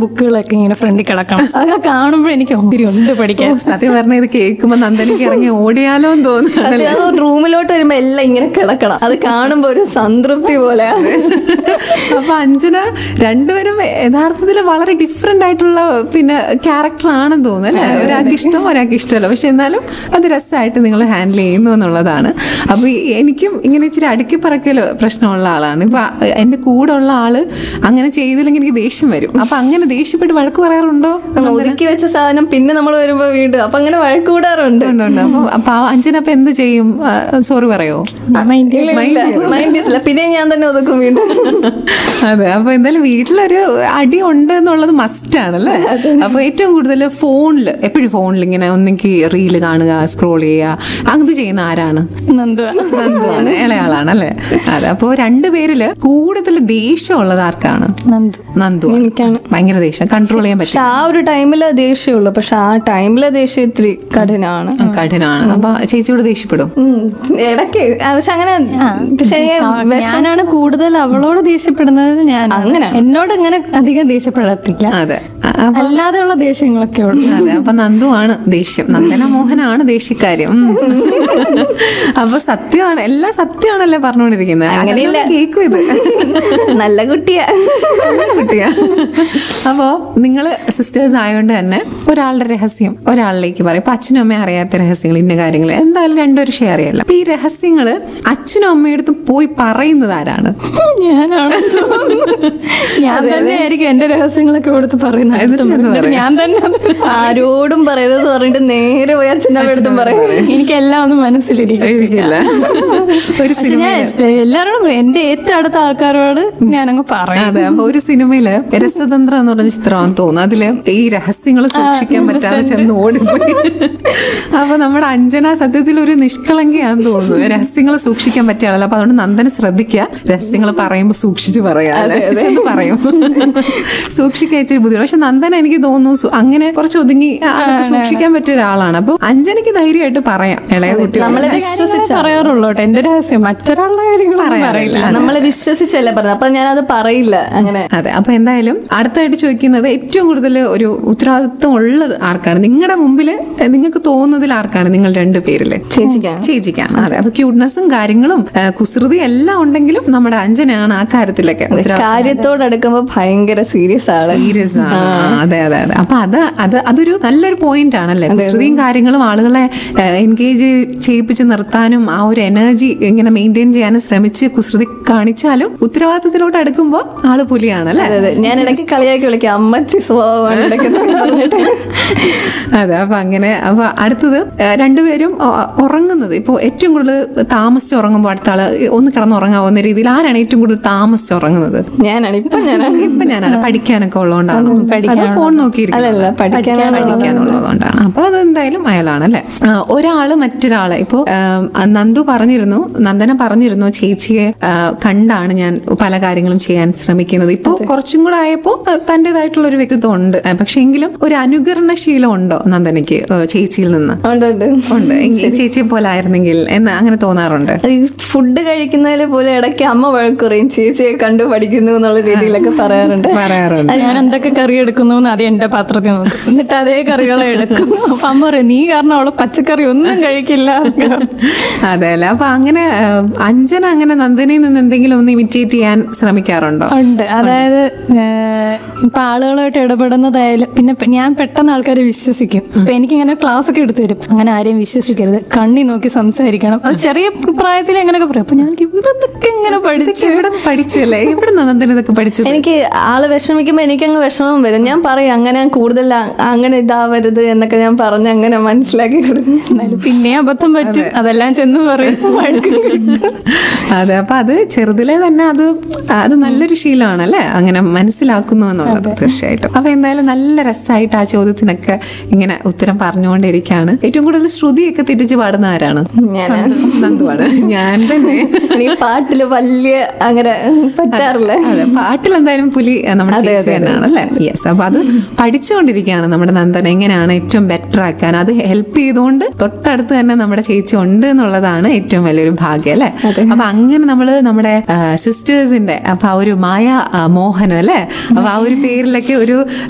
ബുക്കുകളൊക്കെ ഇങ്ങനെ ഫ്രണ്ടിൽ കിടക്കണം അതൊക്കെ കാണുമ്പോൾ എനിക്ക് ഒത്തിരി ഉണ്ട് പഠിക്കാൻ സത്യം പറഞ്ഞ ഇത് കേൾക്കുമ്പോ നന്ദനക്ക് ഇറങ്ങി ഓടിയാലോ എന്ന് തോന്നുന്നു സത്യം അത് റൂമിലോട്ട് വരുമ്പോ എല്ലാം ഇങ്ങനെ കിടക്കണം അത് കാണുമ്പോ ഒരു സംതൃപ്തി പോലെ അപ്പൊ അഞ്ജന രണ്ടുപേരും യഥാർത്ഥത്തിൽ വളരെ ഡിഫറെന്റ് ആയിട്ടുള്ള പിന്നെ ക്യാരക്ടർ ആണെന്ന് തോന്നുന്നു അല്ലെ ഒരാൾക്ക് ഇഷ്ടം ഒരാൾക്ക് ഇഷ്ടമല്ല പക്ഷെ എന്നാലും അത് രസമായിട്ട് നിങ്ങൾ ഹാൻഡിൽ ചെയ്യുന്നു എന്നുള്ളതാണ് അപ്പൊ ഈ എനിക്കും ഇങ്ങനെ ഇച്ചിരി അടുക്കി പറക്കല് പ്രശ്നമുള്ള ആളാണ് ഇപ്പൊ എന്റെ കൂടെ ഉള്ള ആള് അങ്ങനെ ചെയ്തില്ലെങ്കിൽ എനിക്ക് ദേഷ്യം വരും അപ്പൊ അങ്ങനെ ദേഷ്യപ്പെട്ട് വഴക്ക് പറയാറുണ്ടോ ഒതുക്കി വെച്ച സാധനം പിന്നെ നമ്മൾ വരുമ്പോ വീണ്ടും അപ്പൊ അങ്ങനെ വഴക്ക് കൂടാറുണ്ട് ഉണ്ട്, ഉണ്ട്. അപ്പൊ അപ്പൊ ആ അഞ്ജന അപ്പൊ എന്ത് ചെയ്യും സോറി പറയോ മൈൻഡ് ഇല്ല, ഇല്ല, mind ചെയ്തില്ല. പിന്നെ ഞാൻ തന്നെ ഒതുക്കും വീണ്ടും അതെ അപ്പൊ എന്തായാലും വീട്ടിലൊരു അടി ഉണ്ട് എന്നുള്ളത് മസ്റ്റ് ആണല്ലേ അപ്പൊ ഏറ്റവും കൂടുതൽ ഫോണിൽ എപ്പോഴും ഫോണിൽ ഇങ്ങനെ ഒന്നെങ്കിൽ റീല് കാണുക സ്ക്രോൾ ചെയ്യുക അത് ചെയ്യുന്ന ആരാണ് നന്ദു നന്ദുവാണ് ഇളയാളാണ് അല്ലേ അതെ അപ്പൊ രണ്ടുപേരില് കൂടുതൽ ദേഷ്യമുള്ളത് ആർക്കാണ് നന്ദു നന്ദു എനിക്കാണ്. ഭയങ്കര ദേഷ്യം കൺട്രോൾ ചെയ്യാൻ പക്ഷെ പറ്റും ആ ഒരു ടൈമിലെ ദേഷ്യമുള്ളൂ പക്ഷെ ആ ടൈമിലെ ദേഷ്യം ഇത്തിരി കഠിനമാണ് കഠിനമാണ് അപ്പൊ ചേച്ചിയോട് ദേഷ്യപ്പെടും ഉം. ഇടയ്ക്ക് ആ, പക്ഷെ അങ്ങനെ പക്ഷെ ഞാനാണ് കൂടുതൽ അവളോട് ദേഷ്യപ്പെടുന്നത് ഞാൻ അങ്ങനെ. എന്നോട് ഇങ്ങനെ അധികം ദേഷ്യപ്പെടത്തില്ല അതെ അ- അപ്പൊ അല്ലാതെയുള്ള ദേഷ്യങ്ങളൊക്കെ ഉള്ളു അതെ അപ്പൊ നന്ദു ആണ് ദേഷ്യം നന്ദന മോഹനാണ് ദേഷ്യക്കാര്യം ഉം. അപ്പൊ സത്യമാണ് എല്ലാം സത്യമാണല്ലേ പറഞ്ഞുകൊണ്ടിരിക്കുന്നത് അങ്ങനെയില്ല. അച്ഛനൊന്ന് കേക്കും ഇത് നല്ല കുട്ടിയാ നല്ല കുട്ടിയാ അപ്പോ നിങ്ങള് സിസ്റ്റേഴ്സ് ആയതുകൊണ്ട് തന്നെ ഒരാളുടെ രഹസ്യം ഒരാളിലേക്ക് പറയും ഇപ്പൊ അച്ഛനും അമ്മയും അറിയാത്ത രഹസ്യങ്ങൾ ഇന്ന കാര്യങ്ങൾ എന്തായാലും രണ്ടുപേരും ഷെയർ ചെയ്യല്ല അപ്പൊ ഈ രഹസ്യങ്ങള് അച്ഛനും അമ്മയടുത്ത് പോയി പറയുന്നത് ആരാണ് ഞാനാണ് ഞാൻ തന്നെ ആയിരിക്കും എന്റെ രഹസ്യങ്ങളൊക്കെ കൊടുത്ത് പറയുന്നത് എന്നിട്ട് ചെന്ന് എന്നിട്ട് പറയും. ഞാൻ തന്നെ അത് ആരോടും പറയരുത് പറഞ്ഞിട്ട് നേരെ പോയി അച്ഛൻ്റെ അടുത്തും പറയും എനിക്കെല്ലാം ഒന്ന് മനസ്സിലിരിക്കും ഇരിക്കില്ല ഒരു പക്ഷെ ഞാൻ എല്ലാവരോടും പറയും. എന്റെ ഏറ്റവും അടുത്ത ആൾക്കാരോട് ഞാനങ്ങ് പറയും അതെ അപ്പൊ ഒരു സിനിമയില് രസതന്ത്രം എന്ന് പറഞ്ഞ ചിത്രമാണെന്ന് തോന്നുന്നു അതില് ഈ രഹസ്യങ്ങൾ സൂക്ഷിക്കാൻ പറ്റാതെ ചെന്ന് ഓടിപ്പോയി അപ്പൊ നമ്മുടെ അഞ്ജന സത്യത്തിൽ ഒരു നിഷ്കളങ്കയാന്ന് തോന്നുന്നു രഹസ്യങ്ങൾ സൂക്ഷിക്കാൻ പറ്റിയ ആളല്ല അപ്പൊ അതുകൊണ്ട് നന്ദന ശ്രദ്ധിക്കുക രഹസ്യങ്ങൾ പറയുമ്പോ സൂക്ഷിച്ച് പറയാ അല്ലേ? ചെന്ന് പറയും സൂക്ഷിക്കാൻ ഇച്ചിരി ബുദ്ധിമുട്ട് പക്ഷെ നന്ദന എനിക്ക് തോന്നുന്നു സു- അങ്ങനെ കുറച്ച് ഒതുങ്ങി അതൊക്കെ സൂക്ഷിക്കാൻ പറ്റിയ ഒരാളാണ് അപ്പൊ അഞ്ജനയ്ക്ക് ധൈര്യമായിട്ട് പറയാം ഇളയ കുട്ടി നമ്മളെ കാര്യങ്ങളെ വിശ്വസിച്ച പറയാറുള്ളൂ കേട്ടോ എന്റെ രഹസ്യം മറ്റൊരാളുടെ കാര്യങ്ങളൊന്നും പറയില്ല നമ്മളെ വിശ്വസിച്ചല്ലേ പറഞ്ഞത് അപ്പൊ ഞാനത് പറയില്ല അങ്ങനെ അതെ അപ്പൊ എന്തായാലും അടുത്തായിട്ട് ചോദിക്കുന്നത് ഏറ്റവും കൂടുതൽ ഒരു ഉത്തരവാദിത്വം ഉള്ളത് ആർക്കാണ് നിങ്ങളുടെ മുമ്പിൽ നിങ്ങൾക്ക് തോന്നുന്നതിൽ ആർക്കാണ് നിങ്ങൾ രണ്ടു പേരില് ചേച്ചിക്കാണ് ചേച്ചിക്കാണ് അതെ അപ്പൊ ക്യൂട്ട്നെസ്സും കാര്യങ്ങളും ആ, കുസൃതി എല്ലാം ഉണ്ടെങ്കിലും നമ്മുടെ അഞ്ജനയാണ് ആ കാര്യത്തിലൊക്കെ കാര്യത്തോടടുക്കുമ്പോ ഭയങ്കര സീരിയസ് ആണ് സീരിയസ് ആണ് ആ, അതെ അതെ അതെ അപ്പൊ അത് അത് അതൊരു നല്ലൊരു പോയിന്റ് ആണല്ലേ കുസൃതിയും കാര്യങ്ങളും ആളുകളെ എൻഗേജ് ചെയ്യിപ്പിച്ച് നിർത്താനും ആ ഒരു എനർജി ഇങ്ങനെ മെയിൻറ്റെയിൻ ചെയ്യാനും ശ്രമിച്ച് കുസൃതി കാണിച്ചാലും ഉത്തരവാദിത്തത്തിലോട്ട് അടുക്കുമ്പോ ആള് പുലിയാണല്ലേ അതെ അതെ ഞാൻ ഇടയ്ക്ക് കളിയാക്കി വിളിക്കാം അമ്മച്ചി സ്വഭാവമാണ് ഇടയ്ക്ക് എന്നൊക്കെ പറഞ്ഞിട്ട് അതെ അപ്പൊ അങ്ങനെ അപ്പൊ അടുത്തത് ആ, രണ്ടുപേരും ഉ- ഉറങ്ങുന്നത് ഇപ്പോൾ ഏറ്റവും കൂടുതൽ താമസിച്ച് ഉറങ്ങുമ്പോൾ അടുത്ത ആള് ഒന്ന് കിടന്ന് ഉറങ്ങാവുന്ന രീതിയിൽ ആരാണ് ഏറ്റവും കൂടുതൽ താമസിച്ച് ഉറങ്ങുന്നത് ഞാനാണ് ഇപ്പൊ ഞാനാണ് ഇപ്പൊ ഞാനാണ് പഠിക്കാനൊക്കെ ഉള്ളതുകൊണ്ടാണ് അത് ഫോൺ നോക്കിയിരിക്കുന്നത് അല്ലല്ല പഠിക്കാനാണ് പഠിക്കാനുള്ളതുകൊണ്ടാണ് അപ്പൊ അത് എന്തായാലും അയാളാണ് അല്ലെ ഒരാള് മറ്റൊരാളെ ഇപ്പോ ആ, നന്ദു പറഞ്ഞിരുന്നു നന്ദന പറഞ്ഞിരുന്നു ചേച്ചിയെ ആ, കണ്ടാണ് ഞാൻ പല കാര്യങ്ങളും ചെയ്യാൻ ശ്രമിക്കുന്നത് ഇപ്പൊ കുറച്ചും കൂടെ ആയപ്പോ ആ, തന്റേതായിട്ടുള്ള ഒരു വ്യക്തിത്വം ഉണ്ട് ആ, പക്ഷെ എങ്കിലും ഒരു അനുകരണശീലം ഉണ്ടോ നന്ദനയ്ക്ക് ആ, ചേച്ചിയിൽ നിന്ന് ഉണ്ട് ഉണ്ട് ഉണ്ട് എങ്കിൽ ചേച്ചിയെ പോലെ ആയിരുന്നെങ്കിൽ എന്ന് അങ്ങനെ തോന്നാറുണ്ട് അത് ഈ ഫുഡ് കഴിക്കുന്നതിൽ പോലും ഇടയ്ക്ക് അമ്മ വഴക്കുറയും ചേച്ചിയെ കണ്ടു പഠിക്കുന്നു എന്നുള്ള രീതിയിലൊക്കെ പറയാറുണ്ട് പറയാറുണ്ട് ഞാൻ എന്തൊക്കെ കറി എടുക്കുന്നു എന്ന് ആദ്യം എന്റെ പാത്രത്തിൽ നോക്കും എന്നിട്ട് അതേ കറികളെ എടുക്കും അപ്പൊ അമ്മ പറയും നീ കാരണം അവള് പച്ചക്കറി ഒന്നും കഴിക്കില്ല അതെ അല്ലെ അപ്പൊ അങ്ങനെ ആ, അഞ്ജന അങ്ങനെ നന്ദനയിൽ നിന്ന് എന്തെങ്കിലും ഒന്ന് ഇമിറ്റേറ്റ് ചെയ്യാൻ ശ്രമിക്കാറുണ്ടോ ഉണ്ട് അതായത് ഏഹ്, ഇപ്പൊ ആളുകളായിട്ട് ഇടപെടുന്നതായാലും പിന്നെ പെ- ഞാൻ പെട്ടെന്ന് ആൾക്കാരെ വിശ്വസിക്കും ഇപ്പൊ എനിക്കിങ്ങനെ ക്ലാസ് ഒക്കെ എടുത്തു തരും അങ്ങനെ ആരെയും വിശ്വസിക്കരുത് കണ്ണി നോക്കി സംസാരിക്കണം അത് ചെറിയ പ്രായത്തിൽ എങ്ങനെയൊക്കെ പറയും അപ്പൊ ഞാൻ ഇവിടത്തൊക്കെ എങ്ങനെ പഠിച്ചു ഇവിടെ പഠിച്ചല്ലേ ഇവിടെ നന്ദന ഇതൊക്കെ പഠിച്ചത് എനിക്ക് ആള് വിഷമിക്കുമ്പോ എനിക്കങ്ങ് വിഷമം വരും ഞാൻ പറയും അങ്ങനെ കൂടുതൽ അ- അങ്ങനെ ഇതാവരുത് എന്നൊക്കെ ഞാൻ പറഞ്ഞ് അങ്ങനെ മനസ്സിലാക്കി കൊടുക്കും എന്നാലും പിന്നെ അബദ്ധം പറ്റും അതെല്ലാം ചെന്ന് പറയും വഴക്ക് കേൾക്കും. അതെ അപ്പൊ അത് ചെറുതിലെ തന്നെ അത് അത് നല്ലൊരു ശീലമാണ് അല്ലേ അങ്ങനെ മനസ്സിലാക്കുന്നു എന്നുള്ളത് തീർച്ചയായിട്ടും അപ്പൊ എന്തായാലും നല്ല രസമായിട്ട് ആ ചോദ്യത്തിനൊക്കെ ഇങ്ങനെ ഉത്തരം പറഞ്ഞുകൊണ്ടിരിക്കുകയാണ് ഏറ്റവും കൂടുതൽ ശ്രുതിയൊക്കെ തിരിച്ചു പാടുന്ന ആരാണ് ഞാനാണ് നന്ദുവാണ് ഞാൻ തന്നെ എനിക്ക് പാട്ടില് വലിയ അങ്ങനെ പറ്റാറില്ല അതെ പാട്ടിൽ എന്തായാലും പുലി അഹ് നമ്മുടെ ചേച്ചി തന്നെയാണ് അല്ലേ യെസ് അപ്പൊ അത് പഠിച്ചുകൊണ്ടിരിക്കുകയാണ് നമ്മുടെ നന്ദൻ എങ്ങനെയാണ് ഏറ്റവും ബെറ്റർ ആക്കാൻ അത് ഹെൽപ്പ് ചെയ്തുകൊണ്ട് തൊട്ടടുത്ത് തന്നെ നമ്മുടെ ചേച്ചി ഉണ്ട് എന്നുള്ളതാണ് ഏറ്റവും വലിയൊരു ഭാഗ്യം അല്ലെ അപ്പൊ അങ്ങനെ നമ്മള് നമ്മുടെ സിസ്റ്റേഴ്സിന്റെ അപ്പൊ ആ ഒരു മായ ആ, മോഹനം അല്ലെ അപ്പൊ ആ ഒരു പേരിലൊക്കെ ഒരു